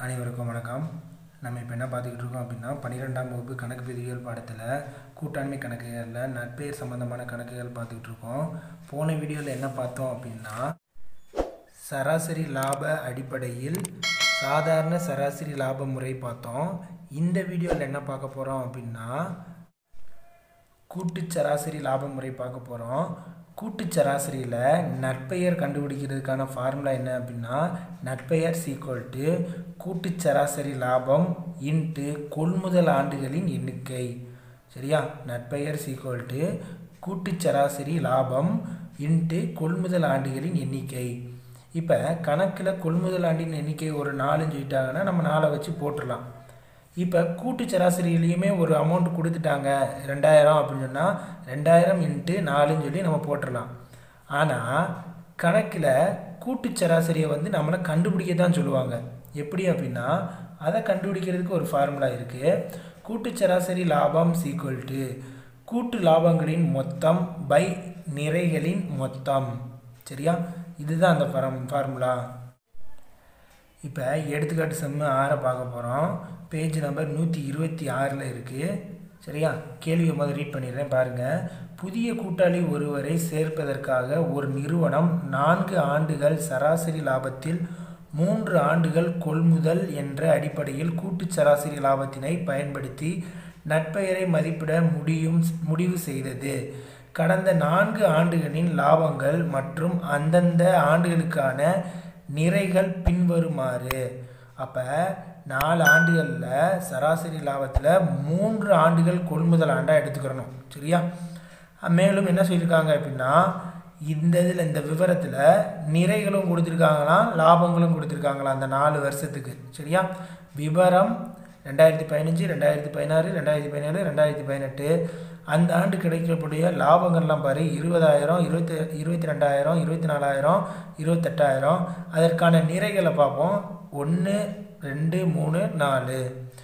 அனைவருக்கும் வணக்கம் நம்ம இப்போ என்ன பார்த்துக்கிட்டு இருக்கோம் அப்படின்னா பன்னிரெண்டாம் வகுப்பு கணக்கு பிரிவியல் பாடத்தில் கூட்டாண்மை கணக்குகளில் நற்பெயர் சம்பந்தமான கணக்குகள் பார்த்துக்கிட்டு இருக்கோம் போன வீடியோவில் என்ன பார்த்தோம் அப்படின்னா சராசரி லாப அடிப்படையில் சாதாரண சராசரி லாப முறை பார்த்தோம் இந்த வீடியோவில் என்ன பார்க்க போகிறோம் அப்படின்னா கூட்டு சராசரி லாப முறை பார்க்க போகிறோம் கூட்டு சராசரியில் நற்பெயர் கண்டுபிடிக்கிறதுக்கான ஃபார்முலா என்ன அப்படின்னா நற்பெயர் சீக்வல் டு கூட்டு சராசரி லாபம் இன்ட்டு கொள்முதல் ஆண்டுகளின் எண்ணிக்கை சரியா நற்பெயர் சீக்வல் டு கூட்டு சராசரி லாபம் இன்ட்டு கொள்முதல் ஆண்டுகளின் எண்ணிக்கை இப்போ கணக்கில் கொள்முதல் ஆண்டின் எண்ணிக்கை ஒரு நாலுன்னு சொல்லிட்டாங்கன்னா நம்ம நாலை வச்சு போட்டுடலாம் இப்போ கூட்டு சராசரியிலையுமே ஒரு அமௌண்ட் கொடுத்துட்டாங்க ரெண்டாயிரம் அப்படின்னு சொன்னால் ரெண்டாயிரம் இன்ட்டு நாலுன்னு சொல்லி நம்ம போட்டுடலாம் ஆனால் கணக்கில் கூட்டு சராசரியை வந்து நம்மளை கண்டுபிடிக்க தான் சொல்லுவாங்க எப்படி அப்படின்னா அதை கண்டுபிடிக்கிறதுக்கு ஒரு ஃபார்முலா இருக்குது கூட்டு சராசரி லாபம் சீக்குவல் டு கூட்டு லாபங்களின் மொத்தம் பை நிறைகளின் மொத்தம் சரியா இதுதான் அந்த ஃபார்ம் ஃபார்முலா இப்போ எடுத்துக்காட்டு செம்மு ஆறை பார்க்க போகிறோம் பேஜ் நம்பர் நூற்றி இருபத்தி ஆறில் இருக்குது சரியா கேள்வியை முதல் ரீட் பண்ணிடுறேன் பாருங்கள் புதிய கூட்டாளி ஒருவரை சேர்ப்பதற்காக ஒரு நிறுவனம் நான்கு ஆண்டுகள் சராசரி லாபத்தில் மூன்று ஆண்டுகள் கொள்முதல் என்ற அடிப்படையில் கூட்டு சராசரி லாபத்தினை பயன்படுத்தி நட்பெயரை மதிப்பிட முடியும் முடிவு செய்தது கடந்த நான்கு ஆண்டுகளின் லாபங்கள் மற்றும் அந்தந்த ஆண்டுகளுக்கான நிறைகள் பின்வருமாறு அப்போ நாலு ஆண்டுகளில் சராசரி லாபத்தில் மூன்று ஆண்டுகள் கொள்முதல் ஆண்டாக எடுத்துக்கிறணும் சரியா மேலும் என்ன சொல்லியிருக்காங்க அப்படின்னா இந்த இதில் இந்த விவரத்தில் நிறைகளும் கொடுத்துருக்காங்களாம் லாபங்களும் கொடுத்துருக்காங்களாம் அந்த நாலு வருஷத்துக்கு சரியா விவரம் ரெண்டாயிரத்தி பதினஞ்சு ரெண்டாயிரத்தி பதினாறு ரெண்டாயிரத்தி பதினேழு ரெண்டாயிரத்தி பதினெட்டு அந்த ஆண்டு கிடைக்கக்கூடிய லாபங்கள்லாம் பாரு இருபதாயிரம் இருபத்தி இருபத்தி ரெண்டாயிரம் இருபத்தி நாலாயிரம் இருபத்தெட்டாயிரம் அதற்கான நிறைகளை பார்ப்போம் ஒன்று ரெண்டு மூணு நாலு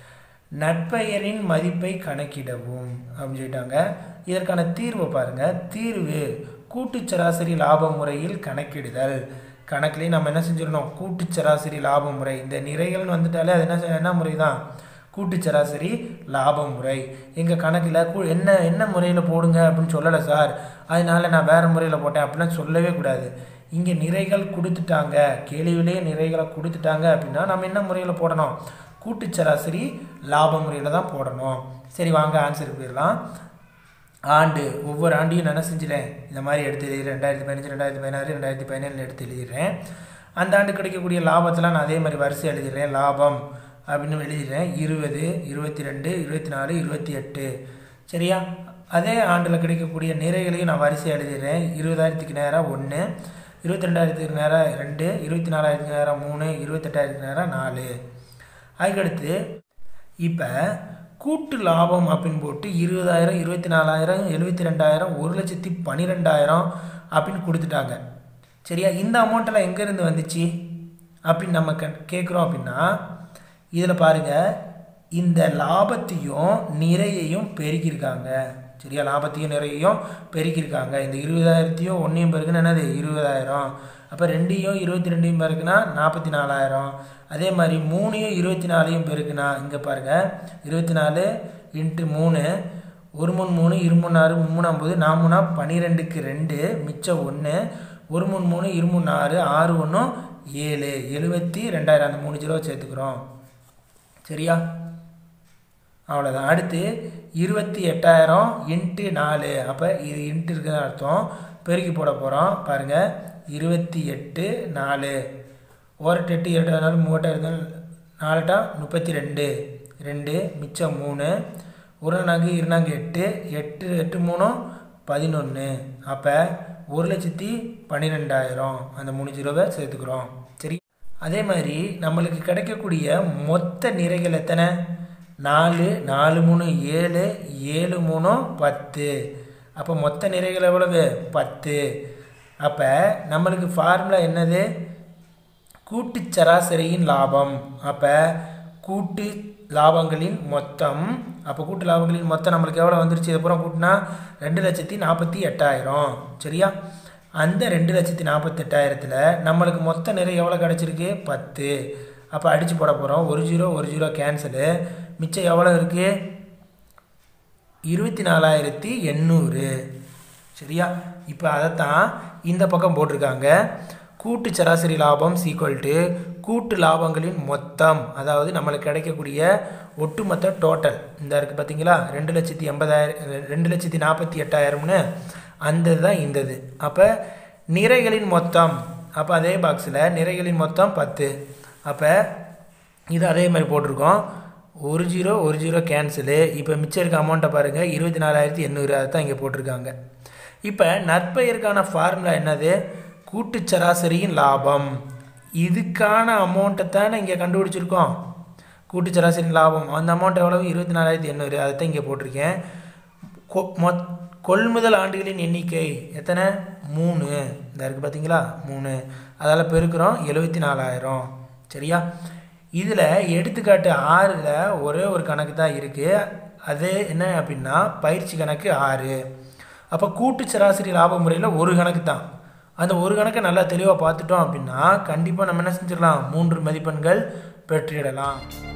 நற்பெயரின் மதிப்பை கணக்கிடவும் அப்படின்னு சொல்லிட்டாங்க இதற்கான தீர்வை பாருங்கள் தீர்வு கூட்டு சராசரி லாப முறையில் கணக்கிடுதல் கணக்குலேயே நம்ம என்ன செஞ்சிடணும் கூட்டு சராசரி லாப முறை இந்த நிறைகள்னு வந்துட்டாலே அது என்ன என்ன முறை தான் கூட்டு சராசரி லாப முறை எங்கள் கணக்கில் கூ என்ன என்ன முறையில் போடுங்க அப்படின்னு சொல்லலை சார் அதனால நான் வேறு முறையில் போட்டேன் அப்படிலாம் சொல்லவே கூடாது இங்கே நிறைகள் கொடுத்துட்டாங்க கேள்வியிலேயே நிறைகளை கொடுத்துட்டாங்க அப்படின்னா நம்ம என்ன முறையில் போடணும் கூட்டு சராசரி லாப முறையில் தான் போடணும் சரி வாங்க ஆன்சருக்கு போயிடலாம் ஆண்டு ஒவ்வொரு ஆண்டையும் நான் என்ன செஞ்சிட்டேன் இந்த மாதிரி எடுத்து எழுதிடுறேன் ரெண்டாயிரத்தி பதினஞ்சு ரெண்டாயிரத்தி பதினாறு ரெண்டாயிரத்தி பதினேழு எடுத்து எழுதிடுறேன் அந்த ஆண்டு கிடைக்கக்கூடிய லாபத்தெல்லாம் நான் அதே மாதிரி வரிசை எழுதிடுறேன் லாபம் அப்படின்னு எழுதிடுறேன் இருபது இருபத்தி ரெண்டு இருபத்தி நாலு இருபத்தி எட்டு சரியா அதே ஆண்டில் கிடைக்கக்கூடிய நிறைகளையும் நான் வரிசை எழுதிடுறேன் இருபதாயிரத்துக்கு நேரம் ஒன்று இருபத்தி ரெண்டாயிரத்துக்கு நேரம் ரெண்டு இருபத்தி நாலாயிரத்துக்கு நேரம் மூணு இருபத்தெட்டாயிரத்துக்கு நேரம் நாலு அதுக்கடுத்து இப்போ கூட்டு லாபம் அப்படின்னு போட்டு இருபதாயிரம் இருபத்தி நாலாயிரம் எழுபத்தி ரெண்டாயிரம் ஒரு லட்சத்தி பன்னிரெண்டாயிரம் அப்படின்னு கொடுத்துட்டாங்க சரியா இந்த அமௌண்ட்டெல்லாம் எங்கேருந்து வந்துச்சு அப்படின்னு நம்ம க கேட்குறோம் அப்படின்னா இதில் பாருங்கள் இந்த லாபத்தையும் நிறையையும் பெருக்கியிருக்காங்க சரியா லாபத்தையும் நிறையையும் பெருக்கியிருக்காங்க இந்த இருபதாயிரத்தையும் ஒன்றையும் பெருக்குன்னு என்னது இருபதாயிரம் அப்போ ரெண்டையும் இருபத்தி ரெண்டையும் பெருக்குனா நாற்பத்தி நாலாயிரம் அதே மாதிரி மூணையும் இருபத்தி நாலையும் பெருக்குனா இங்கே பாருங்கள் இருபத்தி நாலு இன்ட்டு மூணு ஒரு மூணு மூணு இருமூணு ஆறு மூணாம்பது நாமூணா பன்னிரெண்டுக்கு ரெண்டு மிச்சம் ஒன்று ஒரு மூணு மூணு இருமூணு ஆறு ஆறு ஒன்றும் ஏழு எழுபத்தி ரெண்டாயிரம் அந்த மூணு ஜீரோ சேர்த்துக்கிறோம் சரியா அவ்வளோதான் அடுத்து இருபத்தி எட்டாயிரம் இன்ட்டு நாலு அப்போ இது இன்ட்டு இருக்குதுன்னு அர்த்தம் பெருக்கி போட போகிறோம் பாருங்கள் இருபத்தி எட்டு நாலு ஓரட்டு எட்டு இரண்டு நாலு மூவட்டா இருந்தாலும் நாலுட்டா முப்பத்தி ரெண்டு ரெண்டு மிச்சம் மூணு ஒரு நாங்கு இருநாங்கு எட்டு எட்டு எட்டு மூணும் பதினொன்று அப்போ ஒரு லட்சத்தி பன்னிரெண்டாயிரம் அந்த மூணு ஜீரோவை சேர்த்துக்கிறோம் சரி அதே மாதிரி நம்மளுக்கு கிடைக்கக்கூடிய மொத்த நிறைகள் எத்தனை நாலு நாலு மூணு ஏழு ஏழு மூணு பத்து அப்போ மொத்த நிறைகள் எவ்வளவு பத்து அப்போ நம்மளுக்கு ஃபார்முலா என்னது கூட்டு சராசரியின் லாபம் அப்போ கூட்டு லாபங்களின் மொத்தம் அப்போ கூட்டு லாபங்களின் மொத்தம் நம்மளுக்கு எவ்வளோ வந்துருச்சு இதுப்புறம் கூட்டினா ரெண்டு லட்சத்தி நாற்பத்தி எட்டாயிரம் சரியா அந்த ரெண்டு லட்சத்தி நாற்பத்தெட்டாயிரத்தில் நம்மளுக்கு மொத்த நிறை எவ்வளோ கிடச்சிருக்கு பத்து அப்போ அடித்து போட போகிறோம் ஒரு ஜீரோ ஒரு ஜீரோ கேன்சலு மிச்சம் எவ்வளோ இருக்குது இருபத்தி நாலாயிரத்தி எண்ணூறு சரியா இப்போ அதைத்தான் இந்த பக்கம் போட்டிருக்காங்க கூட்டு சராசரி லாபம் சீக்வல் டு கூட்டு லாபங்களின் மொத்தம் அதாவது நம்மளுக்கு கிடைக்கக்கூடிய ஒட்டுமொத்த டோட்டல் இந்த இருக்குது பார்த்தீங்களா ரெண்டு லட்சத்தி எண்பதாயிரம் ரெண்டு லட்சத்தி நாற்பத்தி எட்டாயிரம்னு அந்த தான் இந்த இது அப்போ நிறைகளின் மொத்தம் அப்போ அதே பாக்ஸில் நிறைகளின் மொத்தம் பத்து அப்போ இது அதே மாதிரி போட்டிருக்கோம் ஒரு ஜீரோ ஒரு ஜீரோ கேன்சலு இப்போ மிச்சம் இருக்க அமௌண்ட்டை பாருங்கள் இருபத்தி நாலாயிரத்தி எண்ணூறு அதை தான் இங்கே போட்டிருக்காங்க இப்போ நற்பெயருக்கான ஃபார்முலா என்னது கூட்டு சராசரியின் லாபம் இதுக்கான அமௌண்ட்டை தானே இங்கே கண்டுபிடிச்சிருக்கோம் கூட்டு சராசரியின் லாபம் அந்த அமௌண்ட் எவ்வளவு இருபத்தி நாலாயிரத்தி எண்ணூறு அதை தான் இங்கே போட்டிருக்கேன் கொ மொத் கொள்முதல் ஆண்டுகளின் எண்ணிக்கை எத்தனை மூணு இந்த இருக்குது பார்த்தீங்களா மூணு அதால் பெருக்கிறோம் எழுபத்தி நாலாயிரம் சரியா இதில் எடுத்துக்காட்டு ஆறில் ஒரே ஒரு கணக்கு தான் இருக்குது அது என்ன அப்படின்னா பயிற்சி கணக்கு ஆறு அப்போ கூட்டு சராசரி லாப முறையில் ஒரு கணக்கு தான் அந்த ஒரு கணக்கை நல்லா தெளிவாக பார்த்துட்டோம் அப்படின்னா கண்டிப்பாக நம்ம என்ன செஞ்சிடலாம் மூன்று மதிப்பெண்கள் பெற்றிடலாம்